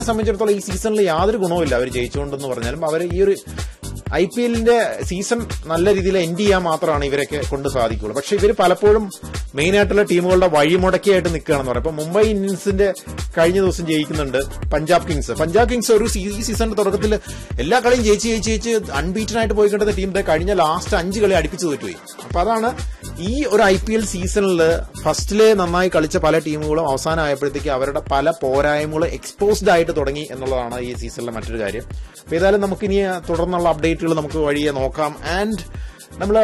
സംബന്ധിച്ചിടത്തോളം ഈ സീസണിൽ യാതൊരു ഗുണവുമില്ല അവർ ജയിച്ചുകൊണ്ടെന്ന് പറഞ്ഞാലും അവർ ഈ ഒരു ഐ പി എല്ലിന്റെ സീസൺ നല്ല രീതിയിൽ എൻഡ് ചെയ്യാൻ മാത്രമാണ് ഇവരൊക്കെ കൊണ്ട് സാധിക്കുള്ളൂ പക്ഷെ ഇവർ പലപ്പോഴും മെയിൻ ആയിട്ടുള്ള ടീമുകളുടെ വഴിമുടക്കിയായിട്ട് നിൽക്കുകയാണെന്ന് പറയാം ഇപ്പൊ മുംബൈ ഇന്ത്യൻസിന്റെ കഴിഞ്ഞ ദിവസം ജയിക്കുന്നുണ്ട് പഞ്ചാബ് കിങ്സ് പഞ്ചാബ് കിങ്സ് ഒരു സീ- ഈ സീസണിന്റെ തുടക്കത്തിൽ എല്ലാ കളിയും ജയിച്ച് ജയിച്ച് ജയിച്ച് അൺബീറ്റൻ ആയിട്ട് പോയിക്കൊണ്ടിരുന്ന ടീം കഴിഞ്ഞ ലാസ്റ്റ് അഞ്ച് കളി അടുപ്പിച്ച് തോറ്റുപോയി അപ്പൊ അതാണ് ഈ ഒരു ഐ പി എൽ സീസണിൽ ഫസ്റ്റിലെ നന്നായി കളിച്ച പല ടീമുകളും അവസാനമായപ്പോഴത്തേക്ക് അവരുടെ പല പോരായ്മകളും എക്സ്പോസ്ഡ് ആയിട്ട് തുടങ്ങി എന്നുള്ളതാണ് ഈ സീസണിലെ മറ്റൊരു കാര്യം അപ്പൊ ഏതായാലും നമുക്ക് ഇനി തുടർന്നുള്ള അപ്ഡേറ്റുകൾ നമുക്ക് വഴിയെ നോക്കാം ആൻഡ് നമ്മള്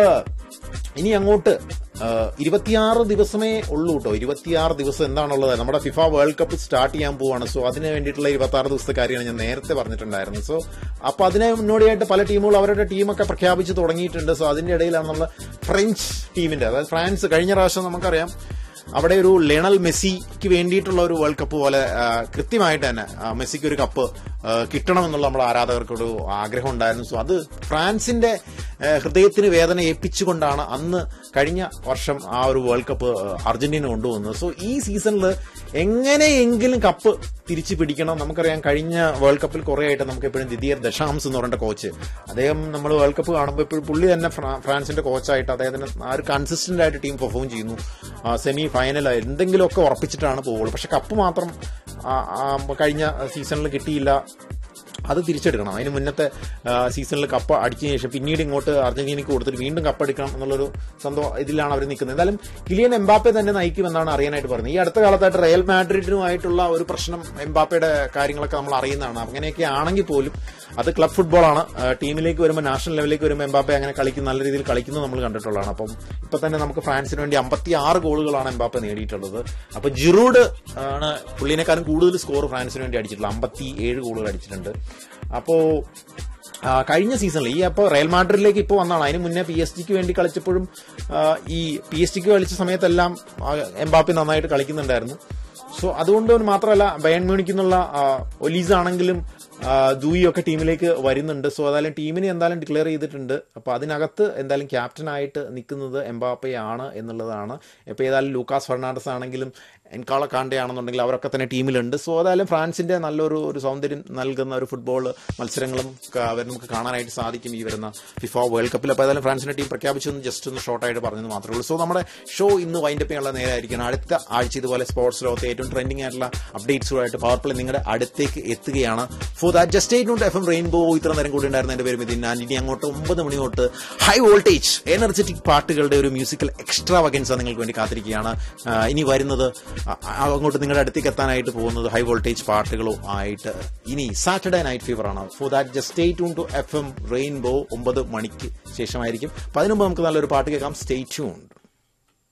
ഇനി അങ്ങോട്ട് ആ, ഇരുപത്തിയാറ് ദിവസമേ ഉള്ളൂ കേട്ടോ ഇരുപത്തിയാറ് ദിവസം എന്താണുള്ളത് നമ്മുടെ ഫിഫ വേൾഡ് കപ്പ് സ്റ്റാർട്ട് ചെയ്യാൻ പോവാണ് സോ അതിന് വേണ്ടിയിട്ടുള്ള ഇരുപത്തി ആറ് ദിവസത്തെ കാര്യമാണ് ഞാൻ നേരത്തെ പറഞ്ഞിട്ടുണ്ടായിരുന്നു സോ അപ്പൊ അതിനെ മുന്നോടിയായിട്ട് പല ടീമുകളും അവരുടെ ടീമൊക്കെ പ്രഖ്യാപിച്ച് തുടങ്ങിയിട്ടുണ്ട് സോ അതിന്റെ ഇടയിലാണ് നമ്മൾ ഫ്രഞ്ച് ടീമിന്റെ അതായത് ഫ്രാൻസ് കഴിഞ്ഞ പ്രാവശ്യം നമുക്കറിയാം അവിടെ ഒരു ലെണൽ മെസ്സിക്ക് വേണ്ടിയിട്ടുള്ള ഒരു വേൾഡ് കപ്പ് പോലെ ആ, കൃത്യമായിട്ട് തന്നെ ആ, മെസ്സിക്ക് ഒരു കപ്പ് ആ, കിട്ടണമെന്നുള്ള നമ്മുടെ ആരാധകർക്കൊരു ആഗ്രഹം ഉണ്ടായിരുന്നു സോ അത് ഫ്രാൻസിന്റെ ആ, ഹൃദയത്തിന് വേദന ഏൽപ്പിച്ചുകൊണ്ടാണ് അന്ന് കഴിഞ്ഞ വർഷം ആ ഒരു വേൾഡ് കപ്പ് ആ, അർജന്റീന കൊണ്ടുവന്നത് സോ ഈ സീസണിൽ എങ്ങനെയെങ്കിലും കപ്പ് തിരിച്ചു പിടിക്കണം നമുക്കറിയാം കഴിഞ്ഞ വേൾഡ് കപ്പിൽ കുറെ ആയിട്ട് നമുക്ക് എപ്പോഴും ദിദിയർ ദശാംസ് എന്ന് പറഞ്ഞ കോച്ച് അദ്ദേഹം നമ്മൾ വേൾഡ് കപ്പ് കാണുമ്പോൾ എപ്പോഴും പുള്ളി തന്നെ ഫ്രാ- ഫ്രാൻസിന്റെ കോച്ചായിട്ട് അദ്ദേഹത്തിന് ആ ഒരു കൺസിസ്റ്റന്റ് ആയിട്ട് ടീം പെർഫോം ചെയ്യുന്നു സെമി ഫൈനൽ എന്തെങ്കിലുമൊക്കെ ഉറപ്പിച്ചിട്ടാണ് പോകുള്ളൂ പക്ഷെ കപ്പ് മാത്രം ആ, ആ, കഴിഞ്ഞ സീസണിൽ കിട്ടിയില്ല അത് തിരിച്ചെടുക്കണം അതിന് മുന്നത്തെ സീസണിൽ കപ്പ് അടിച്ചതിന് ശേഷം പിന്നീട് ഇങ്ങോട്ട് അർജന്റീനയ്ക്ക് കൊടുത്തിട്ട് വീണ്ടും കപ്പ് എടുക്കണം എന്നുള്ളൊരു സ്വന്തം ഇതിലാണ് അവർ നിൽക്കുന്നത് എന്തായാലും കിലിയൻ എംബാപ്പെ തന്നെ നയിക്കുമെന്നാണ് അറിയാനായിട്ട് പറഞ്ഞത് ഈ അടുത്ത കാലത്തായിട്ട് റയൽ മാഡ്രിഡിനുമായിട്ടുള്ള ഒരു പ്രശ്നം എംബാപ്പയുടെ കാര്യങ്ങളൊക്കെ നമ്മൾ അറിയുന്നതാണ് അങ്ങനെയൊക്കെ ആണെങ്കിൽ പോലും അത് ക്ലബ് ഫുട്ബോളാണ് ആ, ടീമിലേക്ക് വരുമ്പോൾ നാഷണൽ ലെവലിലേക്ക് വരുമ്പോൾ എംബാപ്പെ അങ്ങനെ കളിക്കുന്ന നല്ല രീതിയിൽ കളിക്കുന്നത് നമ്മൾ കണ്ടിട്ടുള്ളതാണ് അപ്പം ഇപ്പൊ തന്നെ നമുക്ക് ഫ്രാൻസിന് വേണ്ടി അമ്പത്തി ആറ് ഗോളുകളാണ് എംബാപ്പെ നേടിയിട്ടുള്ളത് അപ്പൊ ജിറൂഡ് ആണ് പുള്ളിനെക്കാളും കൂടുതൽ സ്കോർ ഫ്രാൻസിന് വേണ്ടി അടിച്ചിട്ടുള്ളത് അമ്പത്തി ഏഴ് ഗോളുകൾ അടിച്ചിട്ടുണ്ട് അപ്പോ ആ, കഴിഞ്ഞ സീസണിൽ ഈ അപ്പോൾ റയൽ മാഡ്രിഡിലേക്ക് ഇപ്പോൾ വന്നതാണ് അതിന് മുന്നേ പി എസ് ജിക്ക് വേണ്ടി കളിച്ചപ്പോഴും ആ, ഈ പി എസ് ജിക്ക് കളിച്ച സമയത്തെല്ലാം ആ, എംബാപ്പെ നന്നായിട്ട് കളിക്കുന്നുണ്ടായിരുന്നു സോ അതുകൊണ്ട് മാത്രമല്ല ബയൺ മ്യൂണിക്ക് എന്നുള്ള ഒലീസ് ആണെങ്കിലും ആ, ദൂയി ഒക്കെ ടീമിലേക്ക് വരുന്നുണ്ട് സോ അതായാലും ടീമിനെ എന്തായാലും ഡിക്ലെയർ ചെയ്തിട്ടുണ്ട് അപ്പോൾ അതിനകത്ത് എന്തായാലും ക്യാപ്റ്റനായിട്ട് നിൽക്കുന്നത് എംബാപ്പയാണ് എന്നുള്ളതാണ് ഇപ്പോൾ ഏതായാലും ലൂക്കാസ് ഫെർണാണ്ടസ് ആണെങ്കിലും എൻകാള കാണ്ടെ ആണെന്നുണ്ടെങ്കിൽ അവരൊക്കെ തന്നെ ടീമിലുണ്ട് സോ അതായാലും ഫ്രാൻസിന്റെ നല്ലൊരു ഒരു സൗന്ദര്യം നൽകുന്ന ഒരു ഫുട്ബോൾ മത്സരങ്ങളും ക- അവർ നമുക്ക് കാണാനായിട്ട് സാധിക്കും ഈ വരുന്ന ഫിഫ വേൾഡ് കപ്പിൽ അപ്പോൾ ഏതായാലും ഫ്രാൻസിന്റെ ടീം പ്രഖ്യാപിച്ചു എന്ന് ജസ്റ്റ് ഒന്ന് ഷോർട്ടായിട്ട് പറഞ്ഞത് മാത്രമേ ഉള്ളൂ സോ നമ്മുടെ ഷോ ഇന്ന് വൈൻഡപ്പ് ചെയ്യാനുള്ള നേരമായിരിക്കണം അടുത്ത ആഴ്ച ഇതുപോലെ സ്പോർട്സ് ലോകത്തെ ഏറ്റവും ട്രെൻഡിംഗ് ആയിട്ടുള്ള അപ്ഡേറ്റ്സുമായിട്ട് പവർ പ്ലേ നിങ്ങളുടെ അടുത്തേക്ക് എത്തുകയാണ് for that just eight F M rainbow ഇത്ര നേരം കൂടി ഉണ്ടായിരുന്ന എന്റെ പേര് മിഥിൻ ഞാൻ ഇനി അങ്ങോട്ട് ഒമ്പത് മണി തൊട്ട് ഹൈ വോൾട്ടേജ് എനർജറ്റിക് പാട്ടുകളുടെ ഒരു മ്യൂസിക്കൽ എക്സ്ട്രാ വകൻസ് നിങ്ങൾക്ക് വേണ്ടി കാത്തിരിക്കുകയാണ് ആ, ഇനി വരുന്നത് ആ, ആ, അങ്ങോട്ട് നിങ്ങളുടെ അടുത്തേക്ക് എത്താനായിട്ട് പോകുന്നത് ഹൈ വോൾട്ടേജ് പാട്ടുകളോ ആയിട്ട് ഇനി സാറ്റർഡേ നൈറ്റ് ഫീവർ ആണ് for that just stay tune to F M rainbow ഒമ്പത് മണിക്ക് ശേഷമായിരിക്കും അപ്പൊ അതിനുമുമ്പ് നമുക്ക് നല്ലൊരു പാട്ട് കേൾക്കാം സ്റ്റേ ട്യൂൺ